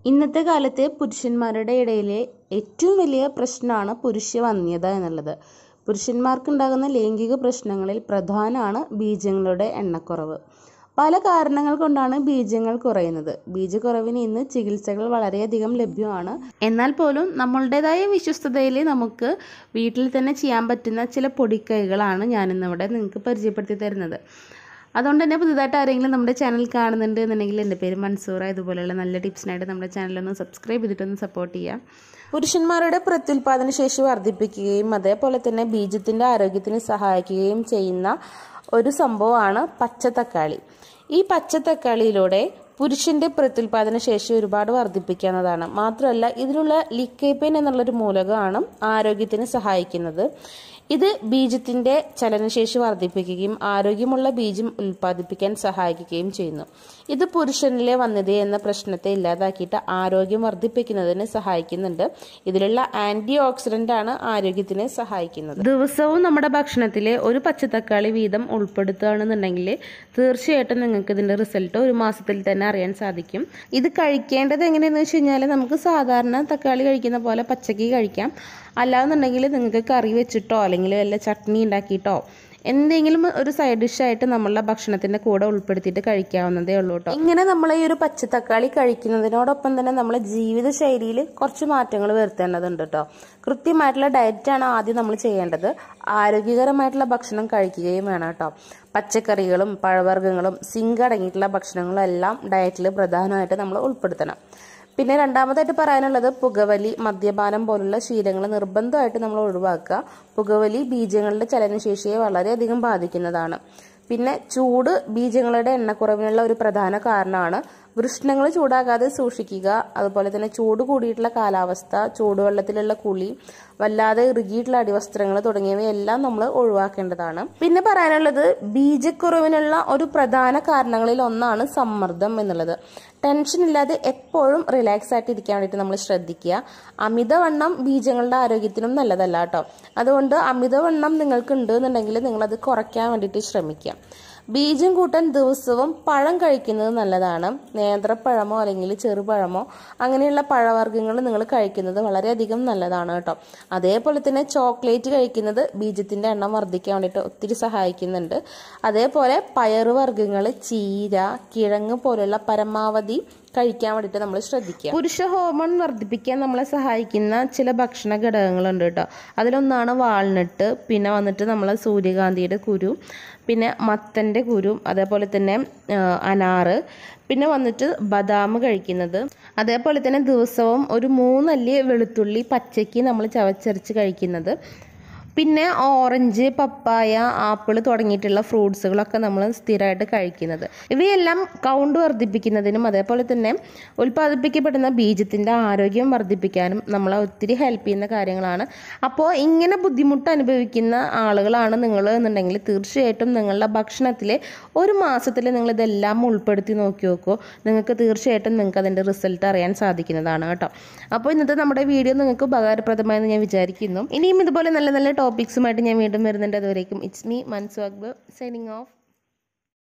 ഇന്നത്തെ കാലത്തെ പുരുഷന്മാരുടെ ഇടയിലെ ഏറ്റവും വലിയ പ്രശ്നമാണ് പുരുഷവന്ധ്യത എന്നുള്ളത് പുരുഷന്മാർക്കുണ്ടാകുന്ന ലൈംഗിക പ്രശ്നങ്ങളിൽ പ്രധാനമാണ് ബീജങ്ങളുടെ എണ്ണക്കുറവ് പല കാരണങ്ങൾ കൊണ്ടാണ് ബീജങ്ങൾ കുറയുന്നത് ബീജക്കുറവിന് ഇന്ന് ചികിത്സകൾ വളരെയധികം ലഭ്യമാണ് എന്നാൽ പോലും നമ്മളുടേതായ വിശ്വസ്തതയിൽ നമുക്ക് വീട്ടിൽ തന്നെ ചെയ്യാൻ പറ്റുന്ന ചില പൊടിക്കൈകളാണ് ഞാനിന്നിവിടെ നിങ്ങൾക്ക് പരിചയപ്പെടുത്തി തരുന്നത് അതുകൊണ്ട് തന്നെ പുതുതായിട്ട് ആരെങ്കിലും നമ്മുടെ ചാനൽ കാണുന്നുണ്ട് എന്നുണ്ടെങ്കിൽ എൻ്റെ പേര് മൻസൂറ ഇതുപോലെയുള്ള നല്ല ടിപ്സിനായിട്ട് നമ്മുടെ ചാനലൊന്ന് സബ്സ്ക്രൈബ് ചെയ്തിട്ടൊന്ന് സപ്പോർട്ട് ചെയ്യാം പുരുഷന്മാരുടെ പ്രത്യുൽപാദന ശേഷി വർദ്ധിപ്പിക്കുകയും അതേപോലെ തന്നെ ബീജത്തിൻ്റെ ആരോഗ്യത്തിന് സഹായിക്കുകയും ചെയ്യുന്ന ഒരു സംഭവമാണ് പച്ചത്തക്കാളി ഈ പച്ചത്തക്കാളിയിലൂടെ പുരുഷന്റെ പ്രത്യുൽപാദന ശേഷി ഒരുപാട് വർദ്ധിപ്പിക്കാവുന്നതാണ് മാത്രമല്ല ഇതിലുള്ള ലിക്കൈപ്പൈൻ എന്നുള്ളൊരു മൂലകമാണ് ആരോഗ്യത്തിന് സഹായിക്കുന്നത് ഇത് ബീജത്തിന്റെ ചലനശേഷി വർദ്ധിപ്പിക്കുകയും ആരോഗ്യമുള്ള ബീജം ഉൽപ്പാദിപ്പിക്കാൻ സഹായിക്കുകയും ചെയ്യുന്നു ഇത് പുരുഷനിലെ വന്ധ്യത എന്ന പ്രശ്നത്തെ ഇല്ലാതാക്കിയിട്ട് ആരോഗ്യം വർദ്ധിപ്പിക്കുന്നതിന് സഹായിക്കുന്നുണ്ട് ഇതിലുള്ള ആന്റി ഓക്സിഡന്റ് ആണ് ആരോഗ്യത്തിന് സഹായിക്കുന്നത് ദിവസവും നമ്മുടെ ഭക്ഷണത്തിൽ ഒരു പച്ചത്തക്കാളി വീതം ഉൾപ്പെടുത്തുകയാണെന്നുണ്ടെങ്കിൽ തീർച്ചയായിട്ടും നിങ്ങൾക്ക് ഇതിന്റെ റിസൾട്ട് ഒരു മാസത്തിൽ തന്നെ അറിയാൻ സാധിക്കും ഇത് കഴിക്കേണ്ടത് എങ്ങനെയാണെന്ന് വെച്ച് കഴിഞ്ഞാൽ നമുക്ക് സാധാരണ തക്കാളി കഴിക്കുന്ന പോലെ പച്ചക്ക് കഴിക്കാം അല്ലാന്നുണ്ടെങ്കിൽ നിങ്ങൾക്ക് കറി വെച്ചിട്ടോ അല്ലെങ്കിൽ വല്ല ചട്നി ഉണ്ടാക്കിയിട്ടോ എന്തെങ്കിലും ഒരു സൈഡ് ഡിഷായിട്ട് നമ്മളുടെ ഭക്ഷണത്തിന്റെ കൂടെ ഉൾപ്പെടുത്തിയിട്ട് കഴിക്കാവുന്നതേ ഉള്ളൂ കേട്ടോ ഇങ്ങനെ നമ്മൾ ഈ ഒരു പച്ചത്തക്കാളി കഴിക്കുന്നതിനോടൊപ്പം തന്നെ നമ്മളെ ജീവിത ശൈലിയിൽ കുറച്ച് മാറ്റങ്ങൾ വരുത്തേണ്ടതുണ്ട് കേട്ടോ കൃത്യമായിട്ടുള്ള ഡയറ്റാണ് ആദ്യം നമ്മൾ ചെയ്യേണ്ടത് ആരോഗ്യകരമായിട്ടുള്ള ഭക്ഷണം കഴിക്കുകയും വേണം കേട്ടോ പച്ചക്കറികളും പഴവർഗ്ഗങ്ങളും സിങ്ക് അടങ്ങിയിട്ടുള്ള ഭക്ഷണങ്ങളും എല്ലാം ഡയറ്റിൽ പ്രധാനമായിട്ട് നമ്മൾ ഉൾപ്പെടുത്തണം പിന്നെ രണ്ടാമതായിട്ട് പറയാനുള്ളത് പുകവലി മദ്യപാനം പോലുള്ള ശീലങ്ങൾ നിർബന്ധമായിട്ട് നമ്മൾ ഒഴിവാക്കുക പുകവലി ബീജങ്ങളുടെ ചലനശേഷിയെ വളരെയധികം ബാധിക്കുന്നതാണ് പിന്നെ ചൂട് ബീജങ്ങളുടെ എണ്ണക്കുറവിനുള്ള ഒരു പ്രധാന കാരണമാണ് വൃഷ്ണങ്ങൾ ചൂടാകാതെ സൂക്ഷിക്കുക അതുപോലെ തന്നെ ചൂട് കൂടിയിട്ടുള്ള കാലാവസ്ഥ ചൂടുവെള്ളത്തിലുള്ള കുളി വല്ലാതെ ഇറുകിയിട്ടുള്ള അടിവസ്ത്രങ്ങൾ തുടങ്ങിയവയെല്ലാം നമ്മൾ ഒഴിവാക്കേണ്ടതാണ് പിന്നെ പറയാനുള്ളത് ബീജക്കുറവിനുള്ള ഒരു പ്രധാന കാരണങ്ങളിൽ ഒന്നാണ് സമ്മർദ്ദം എന്നുള്ളത് ടെൻഷൻ ഇല്ലാതെ എപ്പോഴും റിലാക്സ് ആയിട്ട് ഇരിക്കാൻ വേണ്ടിയിട്ട് നമ്മൾ ശ്രദ്ധിക്കുക അമിതവണ്ണം ബീജങ്ങളുടെ ആരോഗ്യത്തിനും നല്ലതല്ല കേട്ടോ അതുകൊണ്ട് അമിതവണ്ണം നിങ്ങൾക്ക് ഉണ്ട് എന്നുണ്ടെങ്കിൽ നിങ്ങളത് കുറയ്ക്കാൻ വേണ്ടിയിട്ട് ശ്രമിക്കുക ബീജം കൂട്ടാൻ ദിവസവും പഴം കഴിക്കുന്നത് നല്ലതാണ് നേന്ത്രപ്പഴമോ അല്ലെങ്കിൽ ചെറുപഴമോ അങ്ങനെയുള്ള പഴവർഗ്ഗങ്ങൾ നിങ്ങൾ കഴിക്കുന്നത് വളരെയധികം നല്ലതാണ് കേട്ടോ അതേപോലെ തന്നെ ചോക്ലേറ്റ് കഴിക്കുന്നത് ബീജത്തിന്റെ എണ്ണം വർദ്ധിക്കാൻ വേണ്ടിയിട്ട് ഒത്തിരി സഹായിക്കുന്നുണ്ട് അതേപോലെ പയറുവർഗ്ഗങ്ങൾ ചീര കിഴങ്ങ് പോലുള്ള പരമാവധി കഴിക്കാൻ വേണ്ടിയിട്ട് നമ്മൾ ശ്രദ്ധിക്കുക പുരുഷ ഹോർമോൺ വർദ്ധിപ്പിക്കാൻ നമ്മളെ സഹായിക്കുന്ന ചില ഭക്ഷണ ഘടകങ്ങളുണ്ട് കേട്ടോ അതിലൊന്നാണ് വാൾനട്ട് പിന്നെ വന്നിട്ട് നമ്മൾ സൂര്യകാന്തിയുടെ കുരു പിന്നെ മത്തൻ്റെ കുരു അതേപോലെ തന്നെ അനാറ് പിന്നെ വന്നിട്ട് ബദാം കഴിക്കുന്നത് അതേപോലെ തന്നെ ദിവസവും ഒരു മൂന്നല്ലി വെളുത്തുള്ളി പച്ചയ്ക്ക് നമ്മൾ ചവച്ചരച്ച് കഴിക്കുന്നത് പിന്നെ ഓറഞ്ച് പപ്പായ ആപ്പിൾ തുടങ്ങിയിട്ടുള്ള ഫ്രൂട്ട്സുകളൊക്കെ നമ്മൾ സ്ഥിരമായിട്ട് കഴിക്കുന്നത് ഇവയെല്ലാം കൗണ്ട് വർദ്ധിപ്പിക്കുന്നതിനും അതേപോലെ തന്നെ ഉൽപ്പാദിപ്പിക്കപ്പെടുന്ന ബീജത്തിൻ്റെ ആരോഗ്യം വർദ്ധിപ്പിക്കാനും നമ്മളെ ഒത്തിരി ഹെൽപ്പ് ചെയ്യുന്ന കാര്യങ്ങളാണ് അപ്പോൾ ഇങ്ങനെ ബുദ്ധിമുട്ട് അനുഭവിക്കുന്ന ആളുകളാണ് നിങ്ങൾ എന്നുണ്ടെങ്കിൽ തീർച്ചയായിട്ടും നിങ്ങളുടെ ഭക്ഷണത്തിൽ ഒരു മാസത്തിൽ നിങ്ങൾ ഇതെല്ലാം ഉൾപ്പെടുത്തി നോക്കി നോക്കൂ നിങ്ങൾക്ക് തീർച്ചയായിട്ടും നിങ്ങൾക്ക് അതിൻ്റെ റിസൾട്ട് അറിയാൻ സാധിക്കുന്നതാണ് കേട്ടോ അപ്പോൾ ഇന്നത്തെ നമ്മുടെ വീഡിയോ നിങ്ങൾക്ക് ഉപകാരപ്രദമായെന്ന് ഞാൻ വിചാരിക്കുന്നു ഇനിയും ഇതുപോലെ നല്ല നല്ല ടോപ്പിക്സുമായിട്ട് ഞാൻ വീണ്ടും വരുന്നുണ്ട് അതുവരേക്കും it's me Mansu Akbar signing of